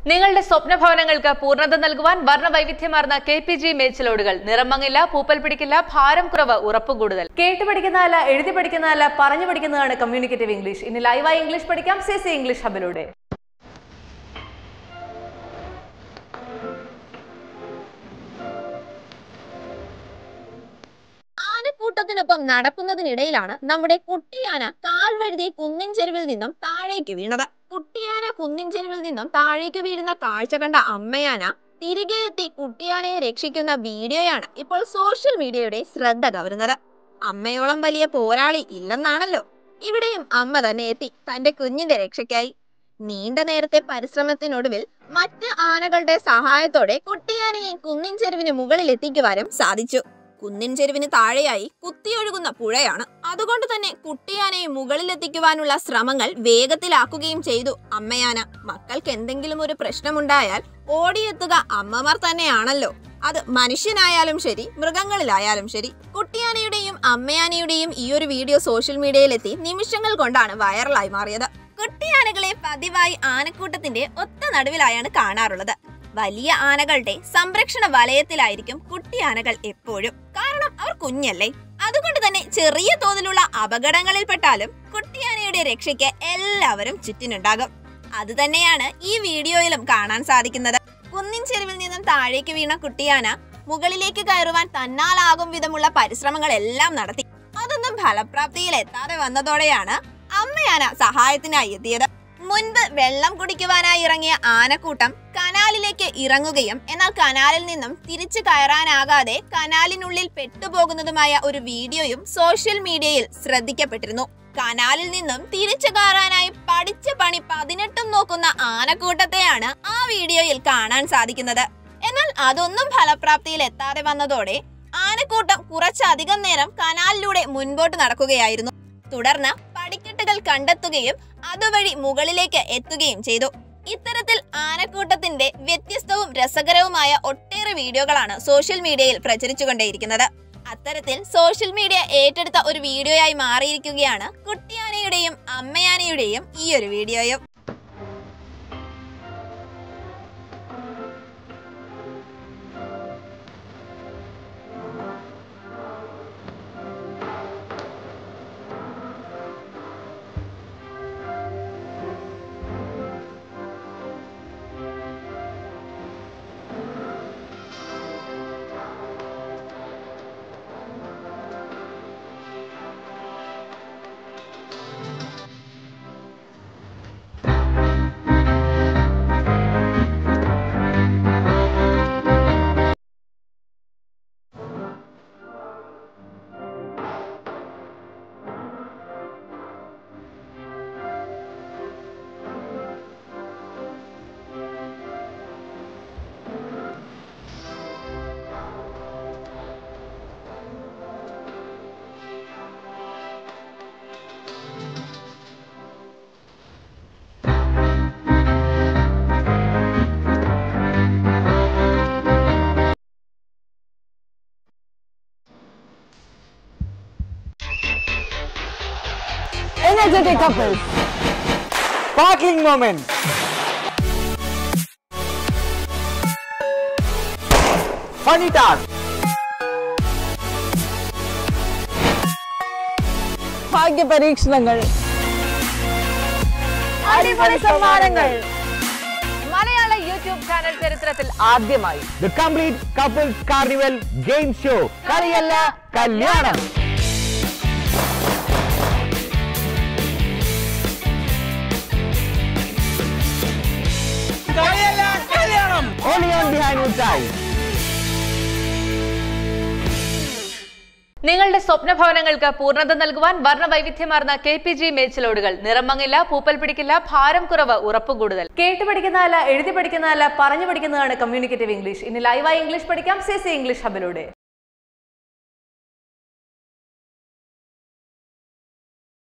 നിങ്ങളുടെ സ്വപ്ന ഭവനങ്ങൾക്ക് പൂർണ്ണത നൽകുവാൻ വർണ്ണ വൈവിധ്യമാർന്ന കെ പി ജി മേച്ചിലോടുകൾ നിറമങ്ങില്ല പൂപ്പൽ പിടിക്കില്ല ഭാരം കുറവ് ഉറപ്പ് കൂടുതൽ കേട്ട് പഠിക്കുന്നതല്ല എഴുതി പഠിക്കുന്നതല്ല പറഞ്ഞു പഠിക്കുന്നതാണ് കമ്മ്യൂണിക്കേറ്റീവ് ഇംഗ്ലീഷ് ഇനി ലൈവായി ഇംഗ്ലീഷ് പഠിക്കാം സി സി ഇംഗ്ലീഷ് ഹബിലൂടെ ആനക്കൂട്ടത്തിനൊപ്പം നടക്കുന്നതിനിടയിലാണ് നമ്മുടെ കുട്ടിയാന കാൽ വഴുതി കുന്നിൻ ചെരുവിൽ നിന്നും താഴേക്ക് വീണത് കുട്ടിയാന കുന്നിൻ ചെരുവിൽ നിന്നും താഴേക്ക് വീഴുന്ന കാഴ്ച കണ്ട അമ്മയാന തിരികെ എത്തി കുട്ടിയാനയെ രക്ഷിക്കുന്ന വീഡിയോയാണ് ഇപ്പോൾ സോഷ്യൽ മീഡിയയുടെ ശ്രദ്ധ കവരുന്നത് അമ്മയോളം വലിയ പോരാളി ഇല്ലെന്നാണല്ലോ ഇവിടെയും അമ്മ തന്നെ എത്തി തന്റെ കുഞ്ഞിന്റെ രക്ഷയ്ക്കായി നീണ്ട നേരത്തെ പരിശ്രമത്തിനൊടുവിൽ മറ്റ് ആനകളുടെ സഹായത്തോടെ കുട്ടിയാനയെ കുന്നിൻ ചെരുവിന് മുകളിൽ എത്തിക്കുവാനും സാധിച്ചു കുന്നിൻ ചെരുവിന് താഴെയായി കുത്തിയൊഴുകുന്ന പുഴയാണ് അതുകൊണ്ട് തന്നെ കുട്ടിയാനയെ മുകളിലെത്തിക്കുവാനുള്ള ശ്രമങ്ങൾ വേഗത്തിലാക്കുകയും ചെയ്തു അമ്മയാന മക്കൾക്ക് എന്തെങ്കിലും ഒരു പ്രശ്നമുണ്ടായാൽ ഓടിയെത്തുക അമ്മമാർ തന്നെയാണല്ലോ അത് മനുഷ്യനായാലും ശരി മൃഗങ്ങളിലായാലും ശരി കുട്ടിയാനയുടെയും അമ്മയാനയുടെയും ഈ ഒരു വീഡിയോ സോഷ്യൽ മീഡിയയിലെത്തി നിമിഷങ്ങൾ കൊണ്ടാണ് വൈറലായി മാറിയത് കുട്ടിയാനകളെ പതിവായി ആനക്കൂട്ടത്തിന്റെ ഒത്ത നടുവിലായാണ് കാണാറുള്ളത് വലിയ ആനകളുടെ സംരക്ഷണ വലയത്തിലായിരിക്കും കുട്ടിയാനകൾ എപ്പോഴും കാരണം അവർ കുഞ്ഞല്ലേ അതുകൊണ്ട് തന്നെ ചെറിയ തോതിലുള്ള അപകടങ്ങളിൽപ്പെട്ടാലും കുട്ടിയാനയുടെ രക്ഷയ്ക്ക് എല്ലാവരും ചുറ്റിനുണ്ടാകും അത് തന്നെയാണ് ഈ വീഡിയോയിലും കാണാൻ സാധിക്കുന്നത് കുന്നിൻ ചെരുവിൽ നിന്നും താഴേക്ക് വീണ കുട്ടിയാന മുകളിലേക്ക് കയറുവാൻ തന്നാലാകും വിധമുള്ള പരിശ്രമങ്ങൾ എല്ലാം നടത്തി അതൊന്നും ഫലപ്രാപ്തിയിൽ എത്താതെ വന്നതോടെയാണ് അമ്മയാന സഹായത്തിനായി എത്തിയത് മുൻപ് വെള്ളം കുടിക്കുവാനായി ഇറങ്ങിയ ആനക്കൂട്ടം കനാലിലേക്ക് ഇറങ്ങുകയും എന്നാൽ കനാലിൽ നിന്നും തിരിച്ചു കയറാനാകാതെ കനാലിനുള്ളിൽ പെട്ടുപോകുന്നതുമായ ഒരു വീഡിയോയും സോഷ്യൽ മീഡിയയിൽ ശ്രദ്ധിക്കപ്പെട്ടിരുന്നു കനാലിൽ നിന്നും തിരിച്ചു കയറാനായി പഠിച്ച പണി പതിനെട്ടും നോക്കുന്ന ആനക്കൂട്ടത്തെയാണ് ആ വീഡിയോയിൽ കാണാൻ സാധിക്കുന്നത് എന്നാൽ അതൊന്നും ഫലപ്രാപ്തിയിൽ എത്താതെ വന്നതോടെ ആനക്കൂട്ടം കുറച്ചധികം നേരം കനാലിലൂടെ മുൻപോട്ട് നടക്കുകയായിരുന്നു തുടർന്ന് പടിക്കെട്ടുകൾ കണ്ടെത്തുകയും അതുവഴി മുകളിലേക്ക് എത്തുകയും ചെയ്തു ഇത്തരത്തിൽ ആനക്കൂട്ടത്തിന്റെ വ്യത്യസ്തവും രസകരവുമായ ഒട്ടേറെ വീഡിയോകളാണ് സോഷ്യൽ മീഡിയയിൽ പ്രചരിച്ചുകൊണ്ടേയിരിക്കുന്നത് അത്തരത്തിൽ സോഷ്യൽ മീഡിയ ഏറ്റെടുത്ത ഒരു വീഡിയോയായി മാറിയിരിക്കുകയാണ് കുട്ടിയാനയുടെയും അമ്മയാനയുടെയും ഈ ഒരു വീഡിയോയും Energetic couples. Sparkling moments. Funny task. ഭാഗ്യ പരീക്ഷണങ്ങൾ അടിപൊളി സമ്മാനങ്ങൾ മലയാള യൂട്യൂബ് ചാനൽ ചരിത്രത്തിൽ ആദ്യമായി the complete couples carnival game show കളിയല്ല കല്യാണം Only on Behind Woods Eye. നിങ്ങളുടെ സ്വപ്ന ഭവനങ്ങൾക്ക് പൂർണ്ണത നൽകുവാൻ വർണ്ണ വൈവിധ്യമാർന്ന കെ പി ജി മേച്ചിലോടുകൾ നിറമങ്ങില്ല പൂപ്പൽ പിടിക്കില്ല ഭാരം കുറവ് ഉറപ്പ് കൂടുതൽ കേട്ട് പഠിക്കുന്നതല്ല എഴുതി പഠിക്കുന്നതല്ല പറഞ്ഞു പഠിക്കുന്നതാണ് കമ്മ്യൂണിക്കേറ്റീവ് ഇംഗ്ലീഷ് ഇനി ലൈവായി ഇംഗ്ലീഷ് പഠിക്കാം സി സി ഇംഗ്ലീഷ് ഹബിലൂടെ